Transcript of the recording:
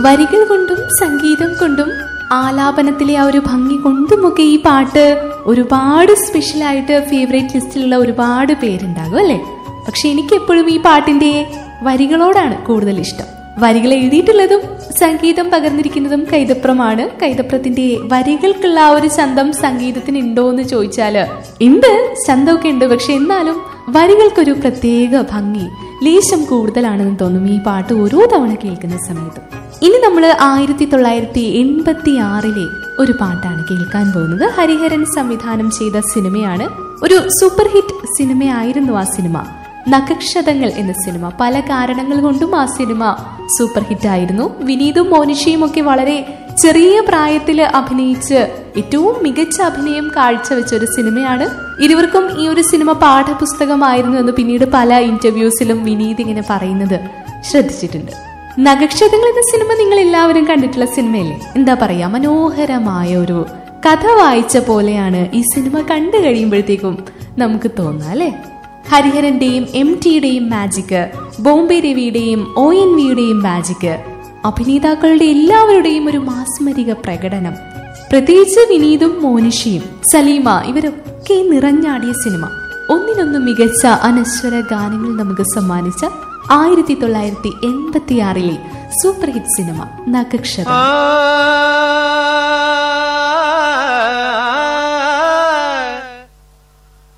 വരികൾ കൊണ്ടും സംഗീതം കൊണ്ടും ആലാപനത്തിലെ ആ ഒരു ഭംഗി കൊണ്ടുമൊക്കെ ഈ പാട്ട് ഒരുപാട് സ്പെഷ്യലായിട്ട് ഫേവറേറ്റ് ലിസ്റ്റിലുള്ള ഒരുപാട് പേരുണ്ടാകും അല്ലേ പക്ഷെ എനിക്ക് എപ്പോഴും ഈ പാട്ടിന്റെ വരികളോടാണ് കൂടുതൽ ഇഷ്ടം വരികൾ എഴുതിയിട്ടുള്ളതും സംഗീതം പകർന്നിരിക്കുന്നതും കൈതപ്രമാണ് കൈതപ്രത്തിന്റെ വരികൾക്കുള്ള ആ ഒരു ചന്തം സംഗീതത്തിന് ഉണ്ടോ എന്ന് ചോദിച്ചാല് ഉണ്ട് ചന്തമൊക്കെ ഉണ്ട് പക്ഷെ എന്നാലും വരികൾക്കൊരു പ്രത്യേക ഭംഗി ലേശം കൂടുതലാണെന്ന് തോന്നും ഈ പാട്ട് ഓരോ തവണ കേൾക്കുന്ന സമയത്തും ഇനി നമ്മൾ ആയിരത്തി തൊള്ളായിരത്തി എൺപത്തി ആറിലെ ഒരു പാട്ടാണ് കേൾക്കാൻ പോകുന്നത് ഹരിഹരൻ സംവിധാനം ചെയ്ത സിനിമയാണ് ഒരു സൂപ്പർ ഹിറ്റ് സിനിമയായിരുന്നു ആ സിനിമ നഖക്ഷതങ്ങൾ എന്ന സിനിമ പല കാരണങ്ങൾ കൊണ്ടും ആ സിനിമ സൂപ്പർ ഹിറ്റ് ആയിരുന്നു വിനീതും മോനിഷയും ഒക്കെ വളരെ ചെറിയ പ്രായത്തിൽ അഭിനയിച്ച് ഏറ്റവും മികച്ച അഭിനയം കാഴ്ചവെച്ച ഒരു സിനിമയാണ് ഇരുവർക്കും ഈ ഒരു സിനിമ പാഠപുസ്തകമായിരുന്നു എന്ന് പിന്നീട് പല ഇന്റർവ്യൂസിലും വിനീത് ഇങ്ങനെ പറയുന്നത് ശ്രദ്ധിച്ചിട്ടുണ്ട് നഗക്ഷതങ്ങൾ എന്ന സിനിമ നിങ്ങൾ എല്ലാവരും കണ്ടിട്ടുള്ള സിനിമയല്ലേ എന്താ പറയാ മനോഹരമായ ഒരു കഥ വായിച്ച പോലെയാണ് ഈ സിനിമ കണ്ടു കഴിയുമ്പോഴത്തേക്കും നമുക്ക് തോന്നുക അല്ലേ ഹരിഹരന്റെയും എം ടിയുടെയും മാജിക് ബോംബെ രവിയുടെയും ഒ എൻ വിയുടെയും മാജിക് അഭിനേതാക്കളുടെ എല്ലാവരുടെയും ഒരു മാസ്മരിക പ്രകടനം പ്രത്യേകിച്ച് വിനീതും മോനിഷിയും സലീമ ഇവരൊക്കെ നിറഞ്ഞാടിയ സിനിമ ഒന്നിനൊന്ന് മികച്ച അനശ്വര ഗാനങ്ങൾ നമുക്ക് സമ്മാനിച്ച ആയിരത്തി തൊള്ളായിരത്തി എൺപത്തി ആറിലെ സൂപ്പർ ഹിറ്റ് സിനിമ നഗക്ഷത ആ